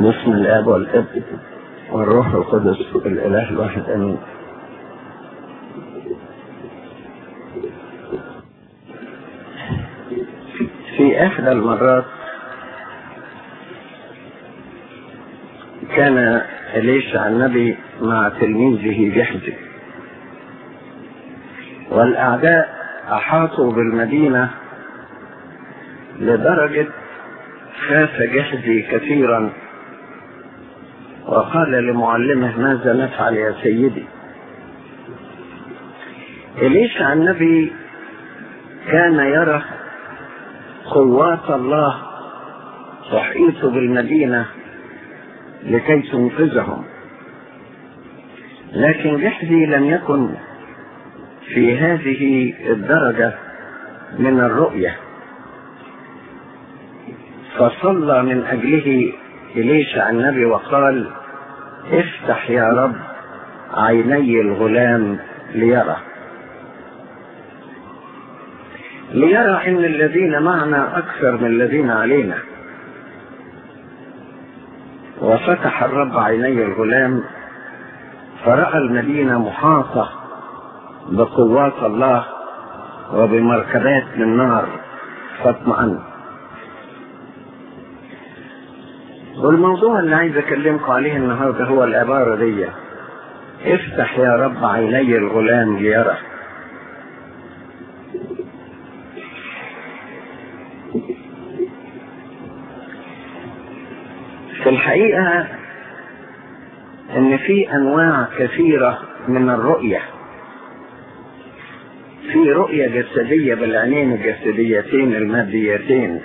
باسم الاب والابن والروح القدس الاله الواحد امين في احدى المرات كان إليشع النبي مع تلميذه جحزي والأعداء أحاطوا بالمدينة لدرجة خاف جحزي كثيرا وقال لمعلمه ماذا نفعل يا سيدي إليشع النبي كان يرى قوات الله تحيط بالمدينة لكي تنقذهم لكن جحدي لم يكن في هذه الدرجة من الرؤية فصلى من أجله إليشع النبي وقال افتح يا رب عيني الغلام ليرى ليرى ان الذين معنا اكثر من الذين علينا وفتح الرب عيني الغلام فرأى المدينة محاطة بقوات الله وبمركبات من نار فاطمأن والموضوع اللي عايز اكلمكم عليه النهارده هو العبارة دي افتح يا رب عيني الغلام ليرى في الحقيقة ان في انواع كثيرة من الرؤية في رؤية جسدية بالعينين الجسديتين الماديتين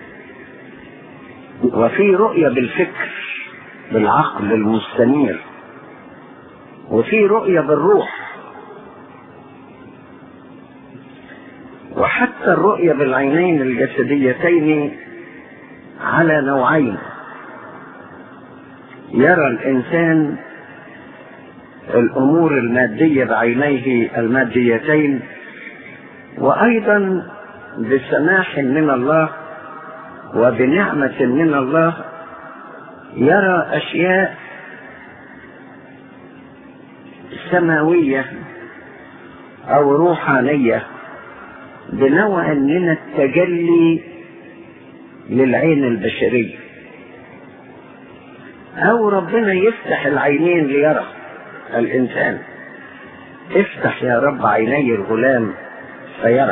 وفي رؤية بالفكر بالعقل المستنير وفي رؤية بالروح وحتى الرؤية بالعينين الجسديتين على نوعين يرى الإنسان الأمور المادية بعينيه الماديتين وأيضا بسماح من الله وبنعمة من الله يرى أشياء سماوية أو روحانية بنوع من التجلي للعين البشريه او ربنا يفتح العينين ليرى الانسان افتح يا رب عيني الغلام فيرى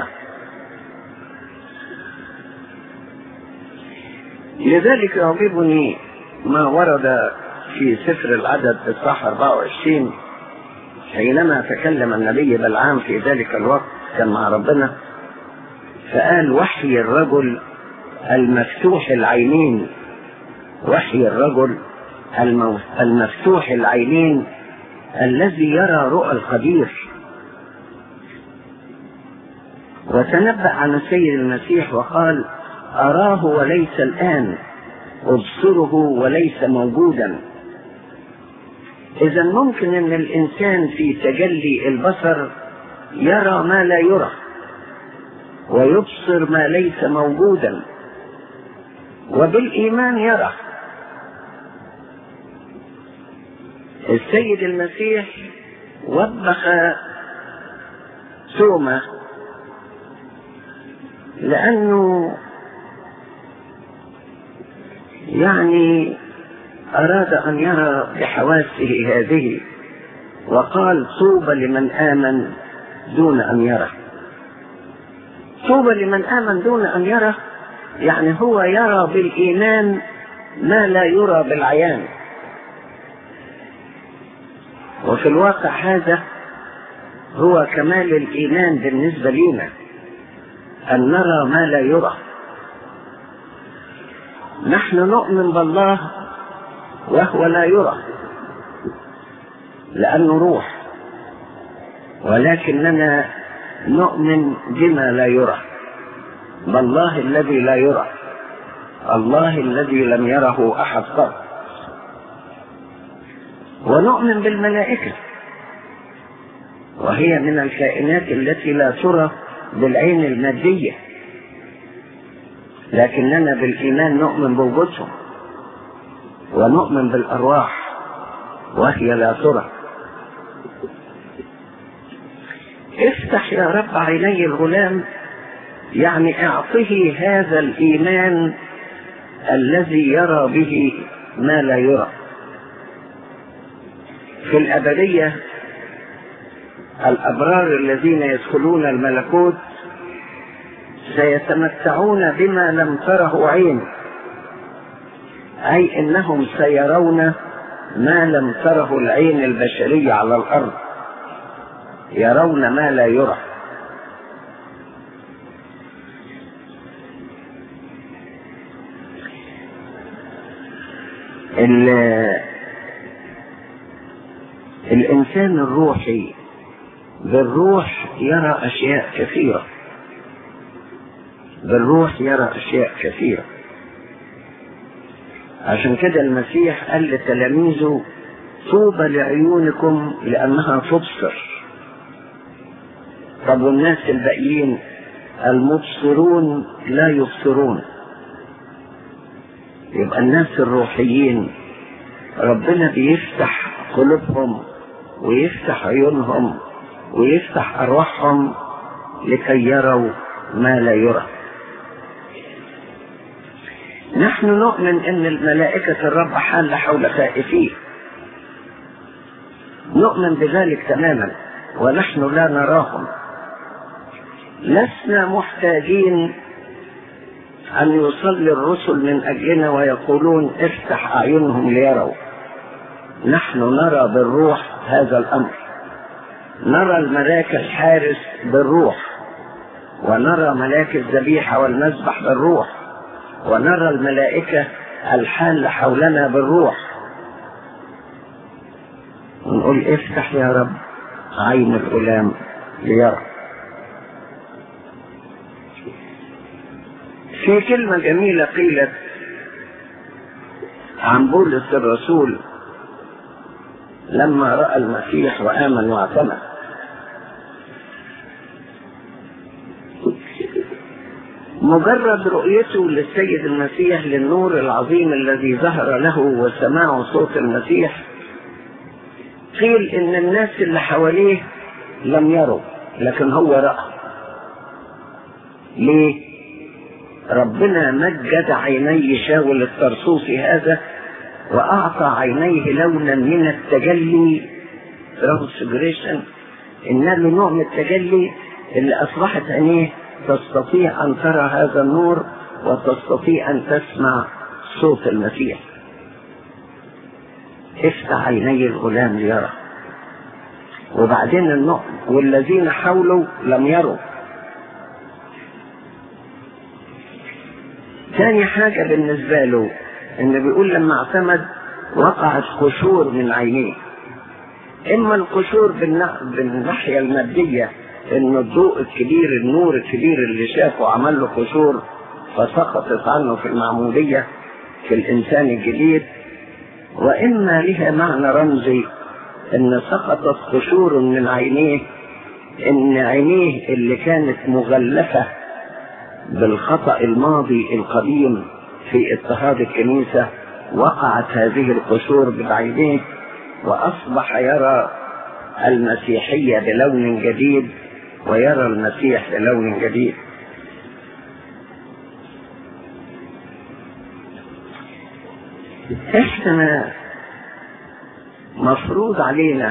لذلك يعجبني ما ورد في سفر العدد اصحاح 24 حينما تكلم النبي بلعام في ذلك الوقت كان مع ربنا فقال وحي الرجل المفتوح العينين وحي الرجل المفتوح العينين الذي يرى رؤى القدير وتنبأ عن السيد المسيح وقال أراه وليس الآن أبصره وليس موجودا إذا ممكن أن الإنسان في تجلي البصر يرى ما لا يرى ويبصر ما ليس موجودا وبالإيمان يرى السيد المسيح وبخ توما لأنه يعني أراد أن يرى بحواسه هذه وقال طوبى لمن آمن دون أن يرى طوبى لمن آمن دون أن يرى يعني هو يرى بالإيمان ما لا يرى بالعيان وفي الواقع هذا هو كمال الإيمان بالنسبة لنا أن نرى ما لا يرى نحن نؤمن بالله وهو لا يرى لأنه روح ولكننا نؤمن بما لا يرى بالله الذي لا يرى الله الذي لم يره أحد قط ونؤمن بالملائكة وهي من الكائنات التي لا ترى بالعين المادية لكننا بالإيمان نؤمن بوجودهم ونؤمن بالأرواح وهي لا ترى افتح يا رب عيني الغلام يعني اعطه هذا الإيمان الذي يرى به ما لا يرى في الأبدية الأبرار الذين يدخلون الملكوت سيتمتعون بما لم تره عين أي إنهم سيرون ما لم تره العين البشرية على الأرض يرون ما لا يرى الإنسان الروحي بالروح يرى أشياء كثيرة بالروح يرى أشياء كثيرة عشان كده المسيح قال لتلاميذه طوبى لعيونكم لأنها تبصر طب والناس الباقيين المبصرون لا يبصرون يبقى الناس الروحيين ربنا بيفتح قلوبهم ويفتح عيونهم ويفتح أرواحهم لكي يروا ما لا يرى نحن نؤمن ان الملائكة الرب حال حول خائفيه نؤمن بذلك تماما ونحن لا نراهم لسنا محتاجين ان يصلي الرسل من اجلنا ويقولون افتح اعينهم ليروا نحن نرى بالروح هذا الامر نرى الملاك الحارس بالروح ونرى ملاك الذبيحة والمذبح بالروح ونرى الملائكة الحال حولنا بالروح ونقول افتح يا رب عين الغلام ليرى في كلمة جميلة قيلت عن بولس الرسول لما رأى المسيح وآمن واعتمد مجرد رؤيته للسيد المسيح للنور العظيم الذي ظهر له وسماع صوت المسيح قيل ان الناس اللي حواليه لم يروا لكن هو رأى ليه ربنا مجد عيني شاول الطرسوسي هذا واعطى عينيه لونا من التجلي ترانسجريشن ان له نوع من التجلي اللي اصبحت عينيه تستطيع ان ترى هذا النور وتستطيع ان تسمع صوت المسيح افتح عيني الغلام ليرى وبعدين النقل والذين حوله لم يروا ثاني حاجة بالنسبة له ان بيقول لما اعتمد وقعت قشور من عينيه اما القشور بالناحية المادية ان الضوء الكبير النور الكبير اللي شافه عمل له قشور فسقطت عنه في المعمودية في الانسان الجديد واما لها معنى رمزي ان سقطت قشور من عينيه ان عينيه اللي كانت مغلفة بالخطأ الماضي القديم في اضطهاد الكنيسة وقعت هذه القشور بعينيه واصبح يرى المسيحية بلون جديد ويرى المسيح بلون جديد احنا مفروض علينا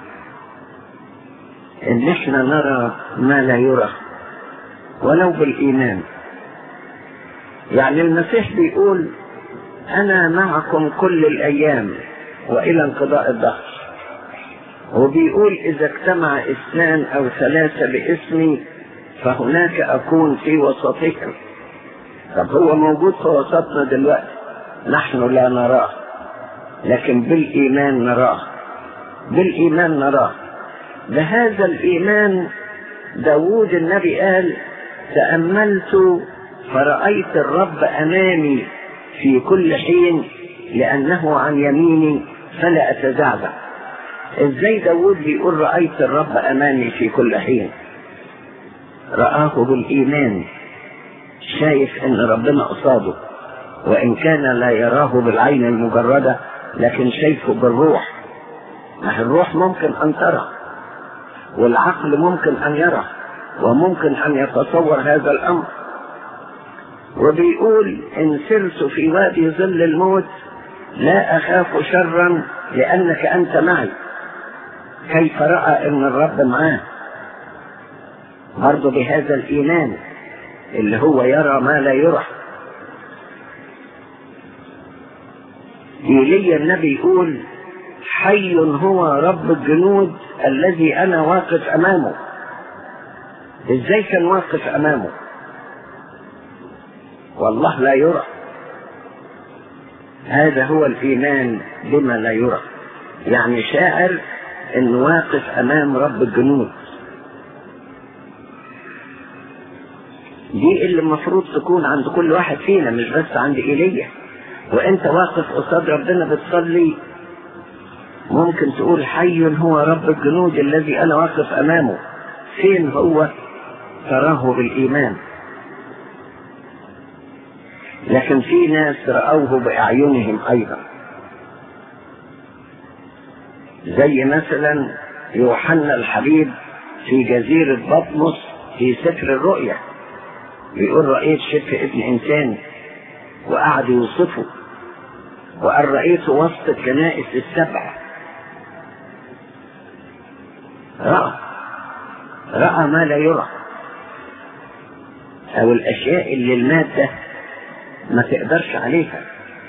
ان احنا نرى ما لا يرى ولو بالايمان يعني المسيح بيقول انا معكم كل الايام والى انقضاء الدهر وبيقول اذا اجتمع اثنان او ثلاثة باسمي فهناك اكون في وسطهم طب هو موجود في وسطنا دلوقتي نحن لا نراه لكن بالايمان نراه بالايمان نراه بهذا الايمان داوود النبي قال تأملت فرأيت الرب أمامي في كل حين لأنه عن يميني فلا أتزعزع ازاي داود بيقول رأيت الرب أمامي في كل حين رآه بالإيمان شايف ان ربنا قصاده وإن كان لا يراه بالعين المجردة لكن شايفه بالروح ما الروح ممكن أن ترى والعقل ممكن أن يرى وممكن أن يتصور هذا الأمر وبيقول إن سرت في وادي ظل الموت لا أخاف شرا لأنك أنت معي كيف رأى أن الرب معاه برضه بهذا الإيمان اللي هو يرى ما لا يرى إيليا النبي يقول حي هو رب الجنود الذي أنا واقف أمامه إزاي كان واقف أمامه والله لا يرى هذا هو الإيمان بما لا يرى يعني شاعر انه واقف امام رب الجنود دي اللي المفروض تكون عند كل واحد فينا مش بس عند ايليا وانت واقف قصاد ربنا بتصلي ممكن تقول حي هو رب الجنود الذي انا واقف امامه فين هو تراه بالايمان لكن في ناس رأوه بأعينهم أيضا زي مثلا يوحنا الحبيب في جزيرة بطمس في سفر الرؤيا بيقول رأيت شبه ابن إنسان وقعد يوصفه وقال رأيته وسط الكنائس السبع رأى رأى ما لا يرى أو الأشياء اللي المادة ما تقدرش عليها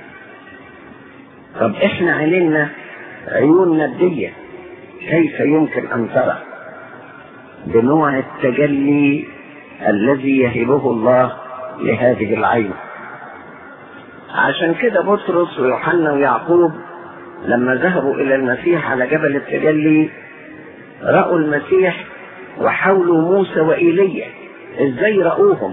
طب احنا عينينا عيون مادية كيف يمكن أن ترى بنوع التجلي الذي يهبه الله لهذه العين عشان كده بطرس ويوحنا ويعقوب لما ذهبوا إلى المسيح على جبل التجلي رأوا المسيح وحاولوا موسى وإيليا ازاي رأوهم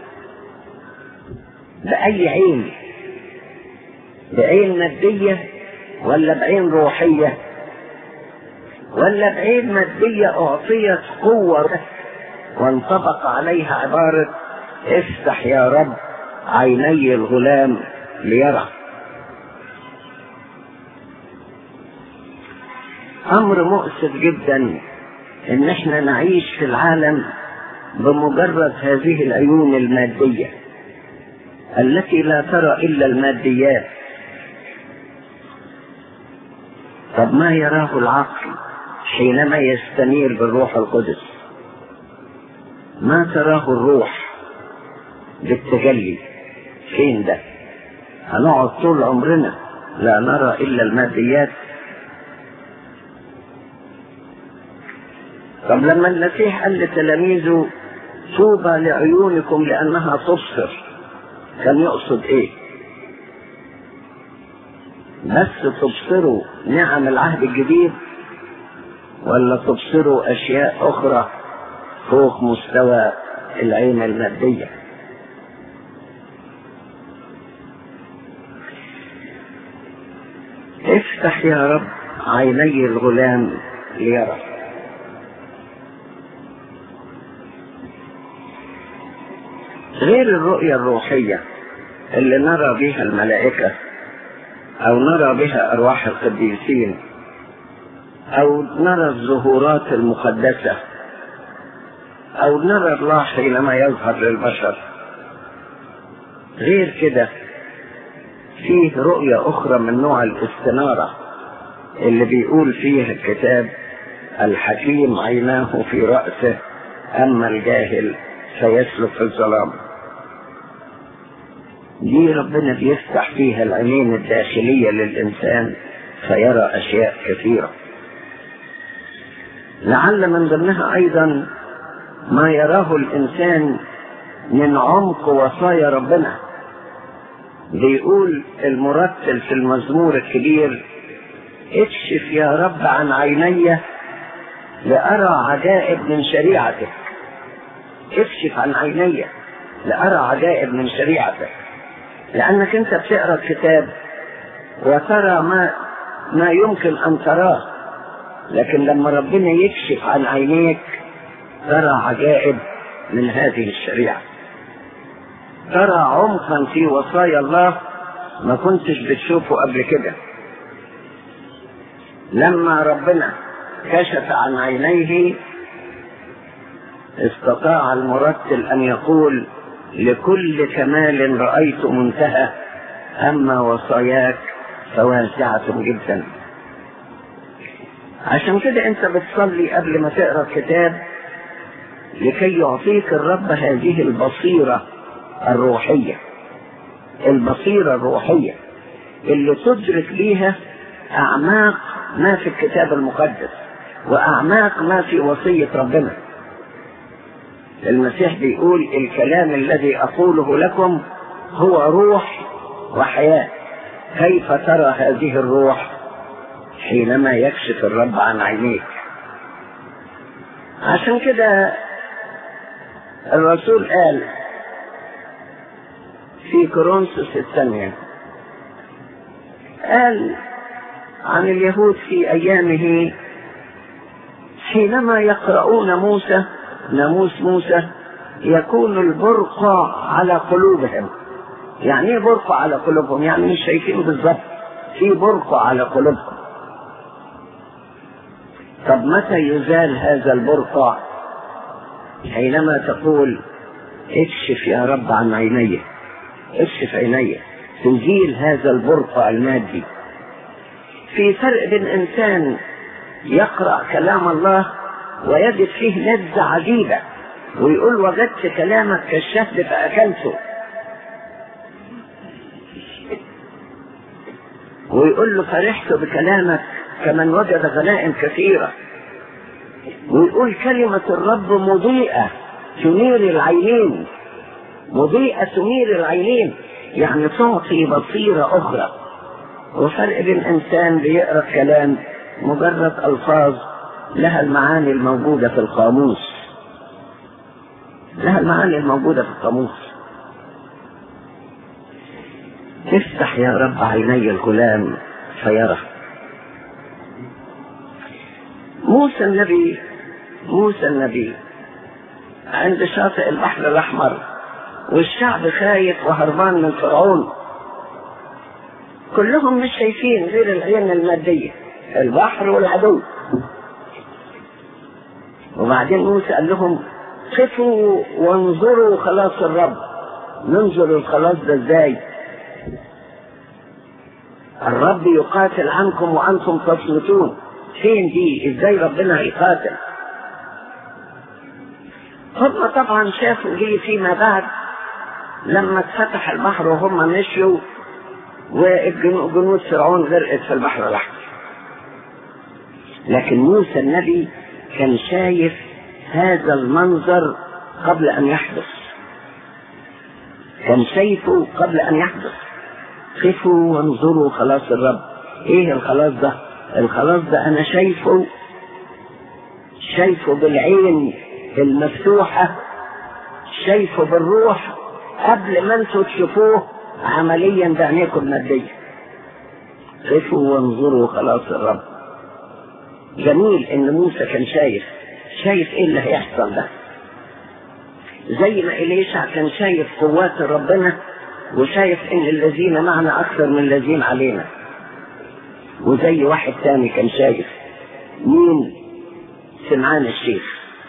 بأي عين بعين مادية ولا بعين روحية ولا بعين مادية أعطيت قوة وانطبق عليها عبارة افتح يا رب عيني الغلام ليرى أمر مؤسف جدا إن احنا نعيش في العالم بمجرد هذه العيون المادية التي لا ترى إلا الماديات طب ما يراه العقل حينما يستنير بالروح القدس ما تراه الروح بالتجلي فين ده هنقعد طول عمرنا لا نرى الا الماديات طب لما المسيح قال لتلاميذه طوبى لعيونكم لانها تبصر كان يقصد ايه بس تبصروا نعم العهد الجديد ولا تبصروا اشياء اخرى فوق مستوى العين الماديه افتح يا رب عيني الغلام ليرى غير الرؤية الروحية اللي نرى بها الملائكة أو نرى بها أرواح القديسين أو نرى الظهورات المقدسة أو نرى الله حينما يظهر للبشر غير كده فيه رؤية أخرى من نوع الاستنارة اللي بيقول فيها الكتاب الحكيم عيناه في رأسه أما الجاهل فيسلك في الظلام دي ربنا بيفتح فيها العينين الداخلية للإنسان فيرى أشياء كثيرة لعل من ضمنها أيضا ما يراه الإنسان من عمق وصايا ربنا بيقول المرتل في المزمور الكبير اكشف يا رب عن عيني لأرى عجائب من شريعتك اكشف عن عيني لأرى عجائب من شريعتك لأنك أنت بتقرأ الكتاب وترى ما ما يمكن أن تراه لكن لما ربنا يكشف عن عينيك ترى عجائب من هذه الشريعة ترى عمقا في وصايا الله ما كنتش بتشوفه قبل كده لما ربنا كشف عن عينيه استطاع المرتل ان يقول لكل كمال رأيت منتهى اما وصاياك فواسعة جدا عشان كده انت بتصلي قبل ما تقرا الكتاب لكي يعطيك الرب هذه البصيرة الروحية البصيرة الروحية اللي تدرك بيها أعماق ما في الكتاب المقدس وأعماق ما في وصية ربنا المسيح بيقول الكلام الذي أقوله لكم هو روح وحياة كيف ترى هذه الروح حينما يكشف الرب عن عينيك عشان كده الرسول قال في كورنثوس الثانية قال عن اليهود في أيامه حينما يقرؤون موسى ناموس موسى يكون البرقع على قلوبهم يعني ايه برقع على قلوبهم يعني مش شايفين بالظبط في برقع على قلوبهم طب متى يزال هذا البرقع حينما تقول اكشف يا رب عن عيني اكشف عيني تزيل هذا البرقع المادي في فرق بين انسان يقرا كلام الله ويجد فيه لذة عجيبة ويقول وجدت كلامك كالشهد فأكلته ويقول له فرحت بكلامك كمن وجد غنائم كثيرة ويقول كلمة الرب مضيئة تنير العينين مضيئة تنير العينين يعني تعطي بصيرة أخرى وفرق بين إنسان بيقرأ كلام مجرد ألفاظ لها المعاني الموجودة في القاموس لها المعاني الموجودة في القاموس افتح يا رب عيني الغلام فيرى موسى النبي موسى النبي عند شاطئ البحر الأحمر والشعب خايف وهربان من فرعون كلهم مش شايفين غير العين المادية البحر والعدو وبعدين موسى قال لهم قفوا وانظروا خلاص الرب ننظر الخلاص ده ازاي الرب يقاتل عنكم وانتم تصمتون فين دي ازاي ربنا هيقاتل هم طبعا شافوا دي فيما بعد لما اتفتح البحر وهم مشوا وجنود فرعون غرقت في البحر الاحمر لكن موسى النبي كان شايف هذا المنظر قبل ان يحدث كان شايفه قبل ان يحدث خفوا وانظروا خلاص الرب ايه الخلاص ده الخلاص ده انا شايفه شايفه بالعين المفتوحة شايفه بالروح قبل ما انتوا تشوفوه عمليا بعينيكم المادية خفوا وانظروا خلاص الرب جميل ان موسى كان شايف شايف ايه اللي هيحصل ده زي ما إليشع كان شايف قوات ربنا وشايف ان الذين معنا اكثر من الذين علينا وزي واحد تاني كان شايف مين سمعان الشيخ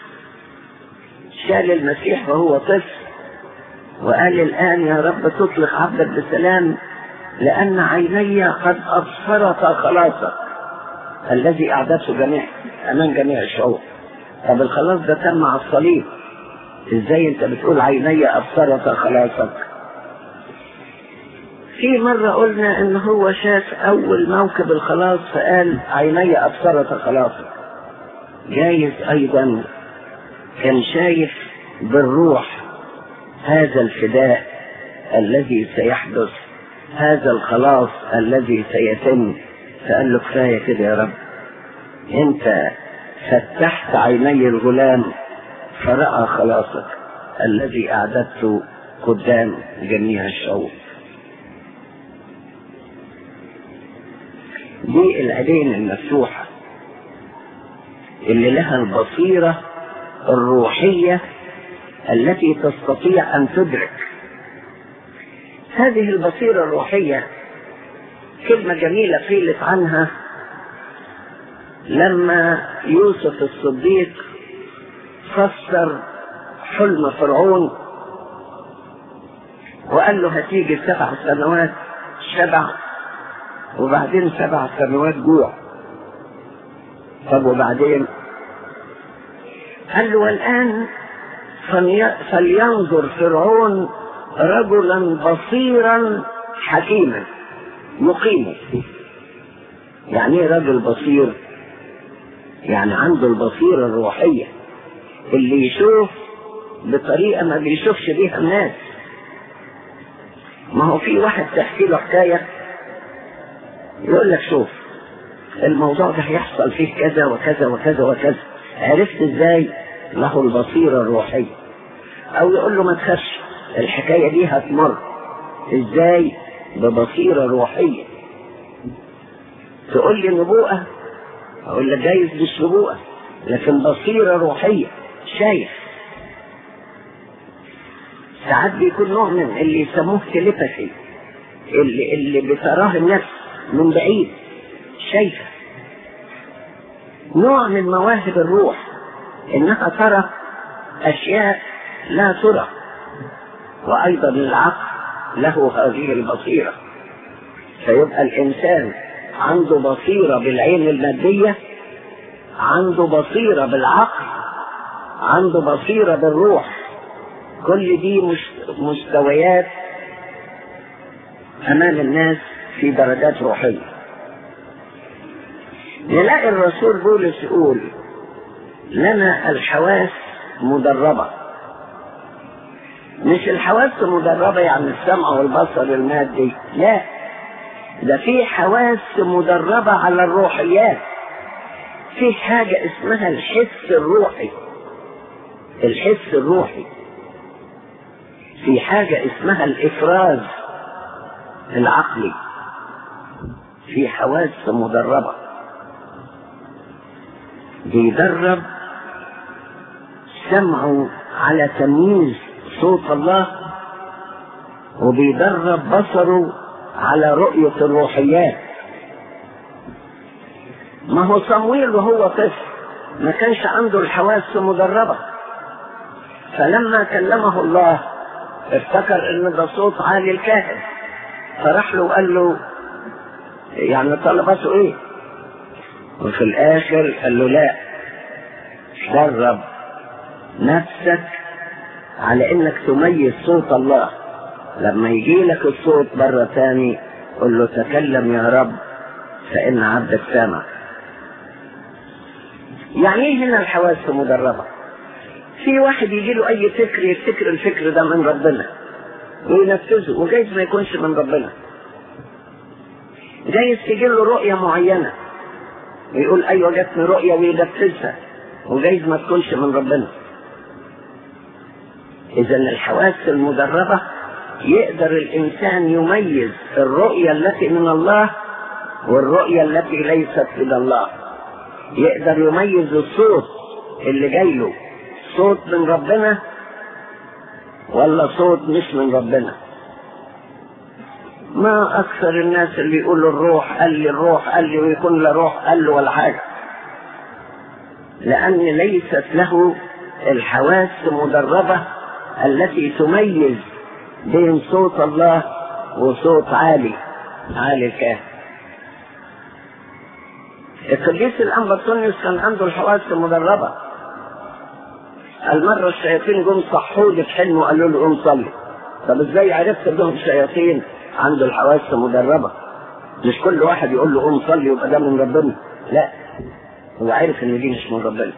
شال المسيح وهو طفل وقال الآن يا رب تطلق عبدك بسلام لأن عيني قد أبصرتا خلاصك الذي أعدته جميع أمام جميع الشعوب طب الخلاص ده تم على الصليب ازاي انت بتقول عيني أبصرتا خلاصك في مرة قلنا ان هو شاف اول موكب الخلاص فقال عيني ابصرت خلاصك جايز ايضا كان شايف بالروح هذا الفداء الذي سيحدث هذا الخلاص الذي سيتم فقال له كفايه كده يا رب انت فتحت عيني الغلام فرأى خلاصك الذي اعددته قدام جميع الشعوب دي العينين المفتوحة اللي لها البصيرة الروحية التي تستطيع أن تدرك هذه البصيرة الروحية كلمة جميلة قيلت عنها لما يوسف الصديق فسر حلم فرعون وقال له هتيجي سبع سنوات شبع وبعدين سبع سنوات جوع طب وبعدين قال له والآن فلينظر فرعون رجلا بصيرا حكيما يقيمه يعني ايه رجل بصير يعني عنده البصيرة الروحية اللي يشوف بطريقة ما بيشوفش بيها الناس ما هو في واحد تحكي له حكاية يقول لك شوف الموضوع ده هيحصل فيه كذا وكذا وكذا وكذا عرفت ازاي له البصيرة الروحية او يقول له ما تخافش الحكاية دي هتمر ازاي ببصيرة روحية تقول لي نبوءة اقول لك جايز مش نبوءة لكن بصيرة روحية شايف ساعات بيكون نوع من اللي يسموه تليباثي اللي اللي بتراه النفس من بعيد شايفة نوع من مواهب الروح انها ترى اشياء لا ترى وايضا العقل له هذه البصيرة فيبقى الانسان عنده بصيرة بالعين المادية عنده بصيرة بالعقل عنده بصيرة بالروح كل دي مستويات امام الناس في درجات روحية نلاقي الرسول بولس يقول لنا الحواس مدربة مش الحواس مدربة يعني السمع والبصر المادي لا ده في حواس مدربة على الروحيات في حاجة اسمها الحس الروحي الحس الروحي في حاجة اسمها الإفراز العقلي في حواس مدربة بيدرب سمعه على تمييز صوت الله وبيدرب بصره على رؤية الروحيات ما هو صمويل وهو طفل ما كانش عنده الحواس مدربة فلما كلمه الله افتكر ان ده صوت عالي الكاهن فراح له وقال له يعني طلبته ايه وفي الاخر قال له لا درب نفسك على انك تميز صوت الله لما يجي لك الصوت مرة تاني قل له تكلم يا رب فإن عبدك سامع يعني ايه هنا الحواس مدربة في واحد يجي له اي فكر يفتكر الفكر ده من ربنا وينفذه وجايز ما يكونش من ربنا جايز تجي له رؤية معينة ويقول ايوه جاتني رؤية وينفذها وجايز ما تكونش من ربنا اذا الحواس المدربة يقدر الانسان يميز الرؤية التي من الله والرؤية التي ليست من الله يقدر يميز الصوت اللي جاي له صوت من ربنا ولا صوت مش من ربنا ما اكثر الناس اللي يقولوا الروح قال لي الروح قال لي ويكون لا روح قال له ولا حاجه لان ليست له الحواس مدربه التي تميز بين صوت الله وصوت عالي عالي الكاهن القديس الانبطونيوس كان عنده الحواس المدربه المرة الشياطين جم صحوه في حلم وقالوا له قوم صلي طب ازاي عرفت انهم شياطين عنده الحواس مدربة مش كل واحد يقول له قوم صلي يبقى ده من ربنا لا هو عارف ان دي مش من ربنا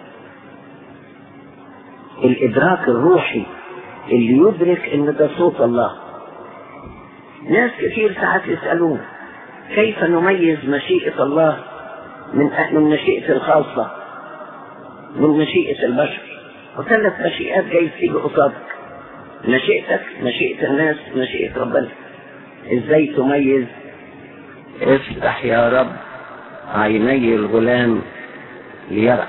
الادراك الروحي اللي يدرك ان ده صوت الله ناس كثير ساعات يسألون كيف نميز مشيئة الله من من مشيئة الخاصة من مشيئة البشر وثلاث مشيئات جاي تيجي قصادك مشيئتك مشيئة الناس مشيئة ربنا ازاي تميز افتح يا رب عيني الغلام ليرى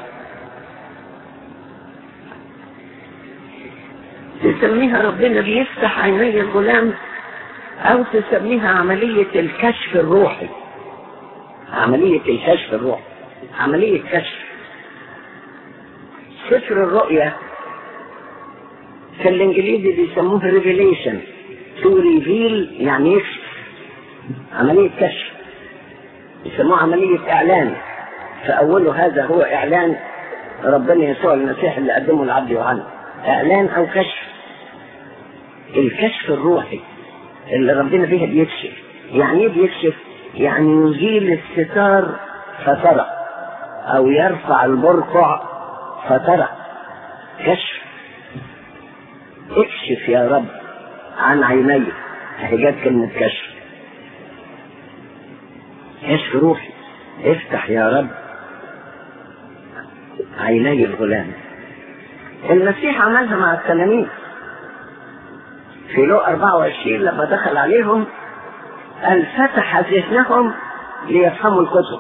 تسميها ربنا بيفتح عيني الغلام او تسميها عملية الكشف الروحي عملية الكشف الروحي عملية كشف سفر الرؤيا في الانجليزي بيسموه ريفيليشن تو ريفيل يعني يكشف عملية كشف يسموه عملية اعلان فاوله هذا هو اعلان ربنا يسوع المسيح اللي قدمه العبد يوحنا اعلان او كشف الكشف الروحي اللي ربنا فيها بيكشف يعني ايه بيكشف يعني يزيل الستار فترى او يرفع البرقع فترى كشف اكشف يا رب عن عيني اهي كلمة كشف كشف روحي افتح يا رب عيني الغلام المسيح عملها مع التلاميذ في لو 24 لما دخل عليهم قال فتح ذهنهم ليفهموا الكتب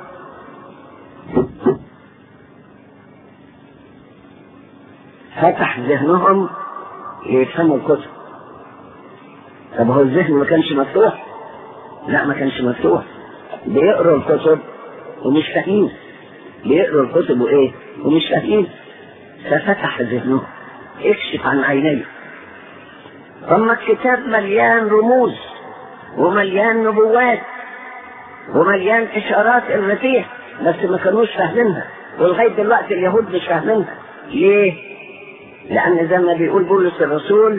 فتح ذهنهم ليفهموا الكتب طب هو الذهن ما كانش مفتوح لا ما كانش مفتوح بيقروا الكتب ومش فاهمين بيقروا الكتب وايه ومش فاهمين ففتح ذهنهم اكشف عن عينيه ثم الكتاب مليان رموز ومليان نبوات ومليان اشارات المسيح بس ما كانوش فاهمينها ولغايه دلوقتي اليهود مش فاهمينها ليه؟ لان زي ما بيقول بولس الرسول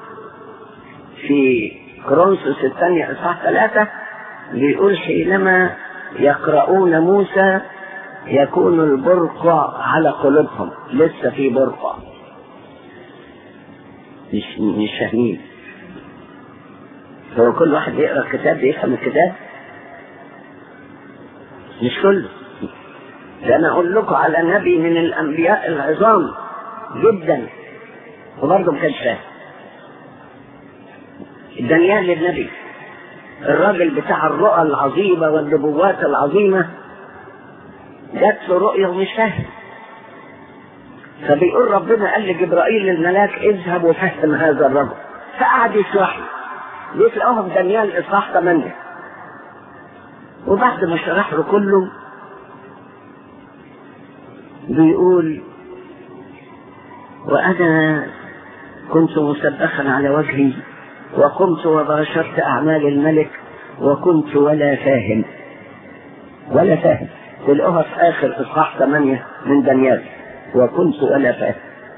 في كرونسوس الثانية اصحاح ثلاثة بيقول حينما يقرؤون موسى يكون البرقع على قلوبهم لسه في برقع مش مش فاهمين هو كل واحد يقرا الكتاب بيفهم الكتاب مش كله ده انا اقول لكم على نبي من الانبياء العظام جدا وبرضه ما كانش فاهم دانيال النبي الراجل بتاع الرؤى العظيمة والنبوات العظيمة جات له رؤية ومش فاهم فبيقول ربنا قال لجبرائيل الملاك اذهب وفهم هذا الرجل فقعد يشرح له لقيت لهم دانيال اصحاح 8 وبعد ما شرح له كله بيقول وانا كنت مسبخا على وجهي وقمت وباشرت اعمال الملك وكنت ولا فاهم ولا فاهم تلاقوها في اخر اصحاح 8 من دانيال وكنت ولا فاهم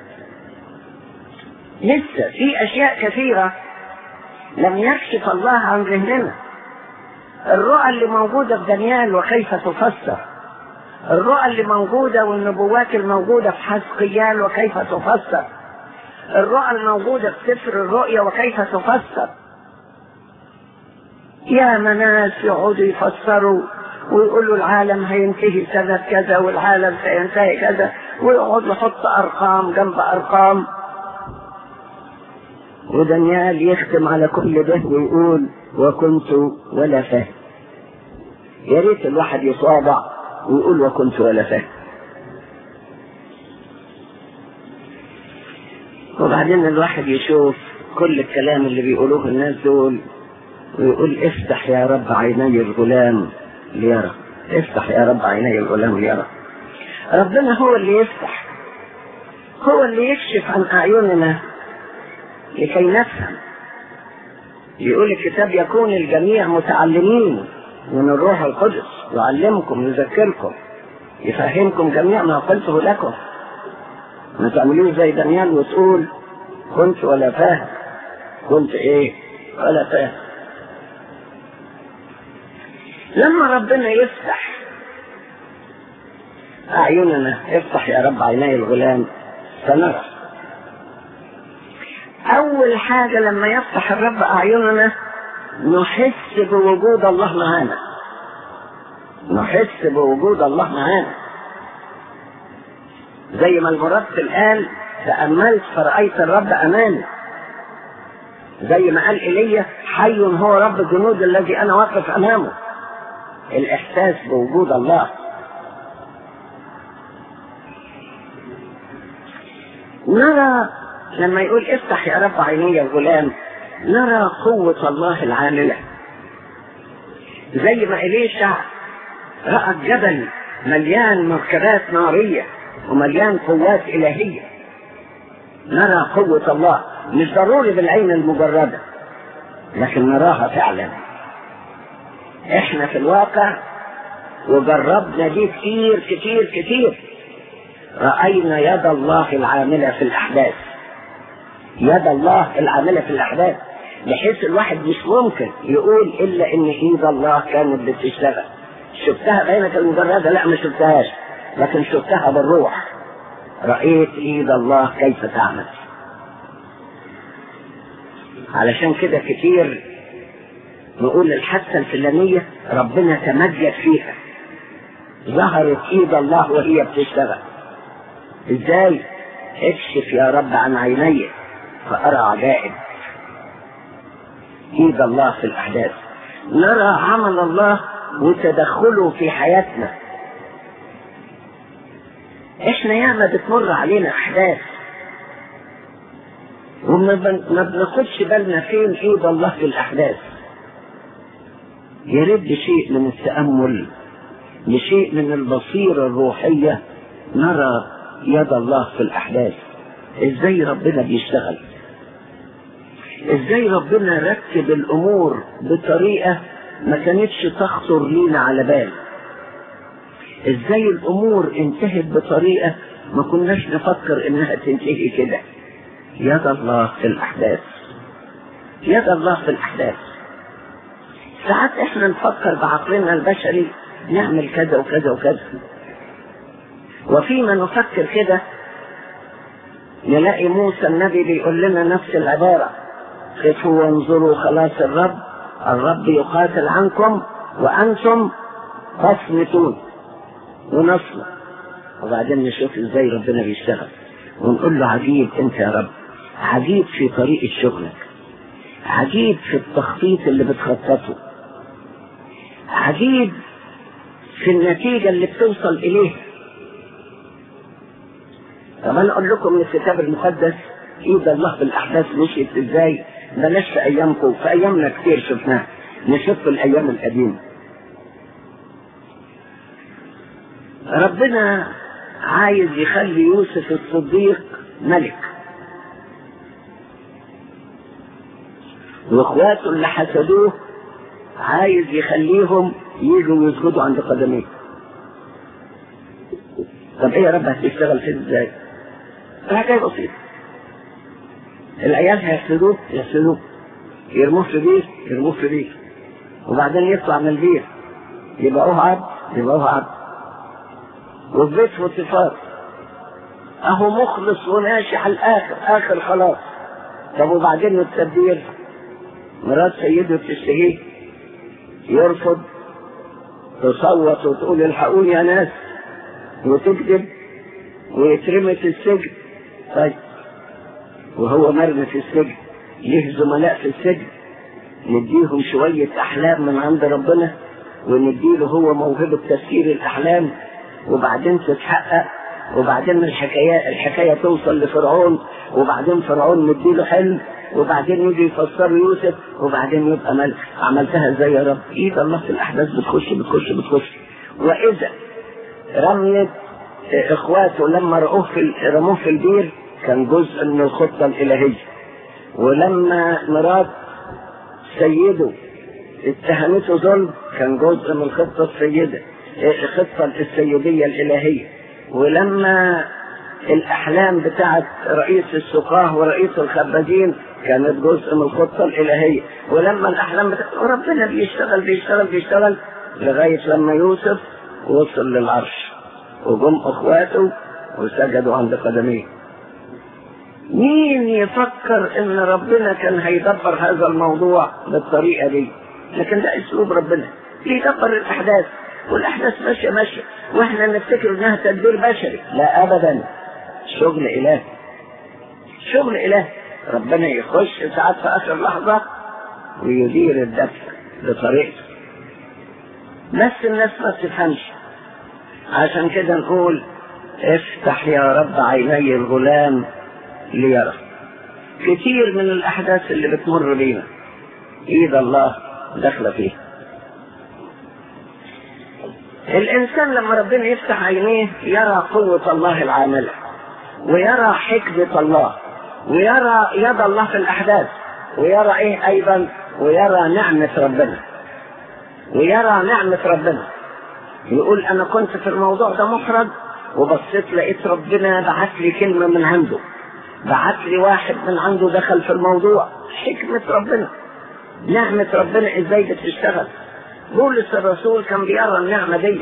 لسه في اشياء كثيره لم يكشف الله عن ذهننا الرؤى اللي موجودة في دانيال وكيف تفسر الرؤى اللي موجودة والنبوات الموجودة في حزقيال وكيف تفسر الرؤى الموجودة في سفر الرؤيا وكيف تفسر يا مناس يقعدوا يفسروا ويقولوا العالم هينتهي سنة كذا والعالم سينتهي كذا ويقعد يحط أرقام جنب أرقام ودانيال يختم على كل ده ويقول وكنت ولا فاهم يا ريت الواحد يصابع ويقول وكنت ولا فاهم وبعدين الواحد يشوف كل الكلام اللي بيقولوه الناس دول ويقول افتح يا رب عيني الغلام ليرى افتح يا رب عيني الغلام ليرى ربنا هو اللي يفتح هو اللي يكشف عن اعيننا لكي نفهم يقول الكتاب يكون الجميع متعلمين من الروح القدس يعلمكم يذكركم يفهمكم جميع ما قلته لكم ما تعملوش زي دانيال وتقول كنت ولا فاهم كنت ايه ولا فاهم لما ربنا يفتح أعيننا افتح يا رب عيني الغلام سنرى أول حاجة لما يفتح الرب أعيننا نحس بوجود الله معانا نحس بوجود الله معانا زي ما المرتل قال تأملت فرأيت الرب أمامي زي ما قال إيليا حي هو رب الجنود الذي أنا واقف أمامه الإحساس بوجود الله نرى لما يقول افتح يا رب عيني الغلام نرى قوة الله العاملة زي ما إليشع رأى الجبل مليان مركبات نارية ومليان قوات إلهية نرى قوة الله مش ضروري بالعين المجردة لكن نراها فعلا احنا في الواقع وجربنا دي كتير كتير كتير رأينا يد الله العاملة في الأحداث يد الله العاملة في الأحداث بحيث الواحد مش ممكن يقول إلا إن إيد الله كانت بتشتغل شفتها بعينك المجردة لا ما شفتهاش لكن شفتها بالروح رأيت إيد الله كيف تعمل علشان كده كتير نقول الحادثة الفلانية ربنا تمجد فيها ظهرت ايد الله وهي بتشتغل ازاي اكشف يا رب عن عيني فارى عجائب ايد الله في الاحداث نرى عمل الله وتدخله في حياتنا احنا ياما بتمر علينا احداث وما بناخدش بالنا فين ايد الله في الاحداث يرد شيء من التامل لشيء من البصيره الروحيه نرى يد الله في الاحداث ازاي ربنا بيشتغل ازاي ربنا رتب الامور بطريقه ما كانتش تخطر لينا على بال ازاي الامور انتهت بطريقه ما كناش نفكر انها تنتهي كده يد الله في الاحداث يد الله في الاحداث ساعات احنا نفكر بعقلنا البشري نعمل كذا وكذا وكذا وفيما نفكر كده نلاقي موسى النبي بيقول لنا نفس العبارة خفوا وانظروا خلاص الرب الرب يقاتل عنكم وأنتم تصمتون ونصمت وبعدين نشوف ازاي ربنا بيشتغل ونقول له عجيب انت يا رب عجيب في طريقة شغلك عجيب في التخطيط اللي بتخططه عجيب في النتيجة اللي بتوصل إليها طب أنا أقول لكم من الكتاب المقدس إيد الله بالأحداث مشيت إزاي بلاش في أيامكم في أيامنا كتير شفناها نشوف في الأيام القديمة ربنا عايز يخلي يوسف الصديق ملك واخواته اللي حسدوه عايز يخليهم يجوا يسجدوا عند قدميه طب ايه يا رب هتشتغل فين ازاي؟ الحكايه بسيطه العيال هيحسدوه يحسدوه يرموه في بير يرموه في بير وبعدين يطلع من البير يبقى عبد يبقى عبد وفي بيت واتفاق اهو مخلص وناشي على الاخر اخر خلاص طب وبعدين التدبير مرات سيده تشتهيه يرفض تصوت وتقول الحقوني يا ناس وتكذب ويترمي في السجن طيب وهو مرمي في السجن ليه زملاء في السجن نديهم شوية أحلام من عند ربنا ونديله هو موهبة تفسير الأحلام وبعدين تتحقق وبعدين الحكاية الحكاية توصل لفرعون وبعدين فرعون مديله حلم وبعدين يجي يفسر يوسف وبعدين يبقى ملك عملتها ازاي يا رب ايد الله في الاحداث بتخش بتخش بتخش واذا رميت اخواته لما رأوه في رموه في البير كان جزء من الخطة الالهية ولما مرات سيده اتهمته ظلم كان جزء من الخطة السيدة الخطة السيدية الالهية ولما الاحلام بتاعت رئيس السقاه ورئيس الخبازين كانت جزء من الخطه الالهيه ولما الاحلام بتاعت ربنا بيشتغل بيشتغل بيشتغل لغايه لما يوسف وصل للعرش وجم اخواته وسجدوا عند قدميه مين يفكر ان ربنا كان هيدبر هذا الموضوع بالطريقه دي لكن ده اسلوب ربنا بيدبر الاحداث والاحداث ماشيه ماشيه واحنا نفتكر انها تدبير بشري لا ابدا شغل إله شغل إله ربنا يخش ساعات في آخر لحظة ويدير الدفع بطريقته بس الناس ما تفهمش عشان كده نقول افتح يا رب عيني الغلام ليرى كتير من الأحداث اللي بتمر بينا إيد الله داخلة فيها الإنسان لما ربنا يفتح عينيه يرى قوة الله العاملة ويرى حكمة الله ويرى يد الله في الأحداث ويرى إيه أيضا ويرى نعمة ربنا ويرى نعمة ربنا يقول أنا كنت في الموضوع ده محرج وبصيت لقيت ربنا بعت لي كلمة من عنده بعت لي واحد من عنده دخل في الموضوع حكمة ربنا نعمة ربنا ازاي بتشتغل بولس الرسول كان بيرى النعمة دي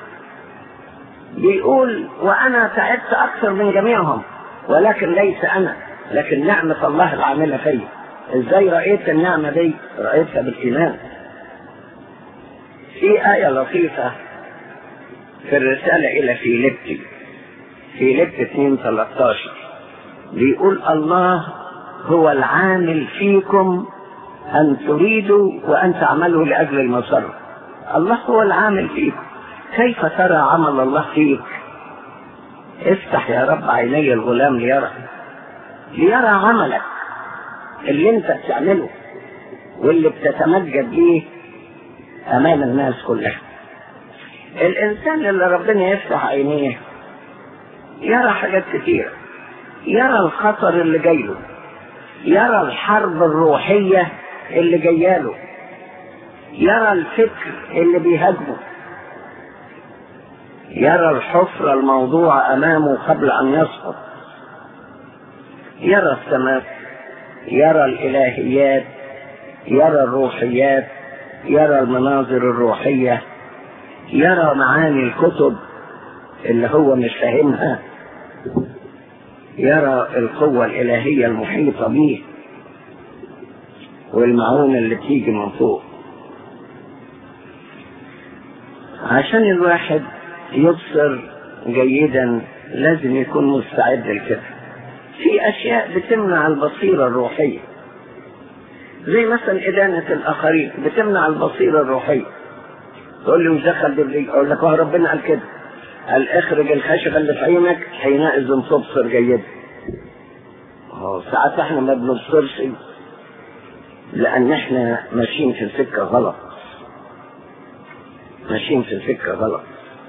بيقول وانا تعبت اكثر من جميعهم ولكن ليس انا لكن نعمة الله العاملة فيا ازاي رأيت النعمة دي رأيتها بالايمان في آية لطيفة في الرسالة إلى فيليبتي فيليبتي 2 13 بيقول الله هو العامل فيكم أن تريدوا وأن تعملوا لأجل المسر الله هو العامل فيكم كيف ترى عمل الله فيك افتح يا رب عيني الغلام ليرى ليرى عملك اللي انت بتعمله واللي بتتمجد بيه امام الناس كلها الانسان اللي ربنا يفتح عينيه يرى حاجات كتيرة يرى الخطر اللي جاي له يرى الحرب الروحية اللي جاياله يرى الفكر اللي بيهاجمه يرى الحفرة الموضوعة أمامه قبل أن يسقط يرى السماء يرى الإلهيات يرى الروحيات يرى المناظر الروحية يرى معاني الكتب اللي هو مش فاهمها يرى القوة الإلهية المحيطة به والمعونة اللي بتيجي من فوق عشان الواحد يبصر جيدا لازم يكون مستعد لكده في أشياء بتمنع البصيرة الروحية زي مثلا إدانة الآخرين بتمنع البصيرة الروحية تقول لي مش دخل بالليل أقول لك هو ربنا قال كده قال اخرج الخشبة اللي في عينك حينئذ تبصر جيدا ساعات احنا ما بنبصرش لأن احنا ماشيين في سكة غلط ماشيين في سكة غلط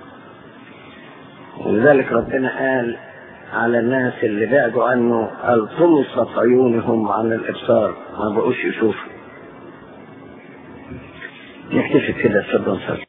ولذلك ربنا قال على الناس اللي بعدوا عنه قال طمست عيونهم عن الإبصار ما بقوش يشوفوا نكتفي كده صدق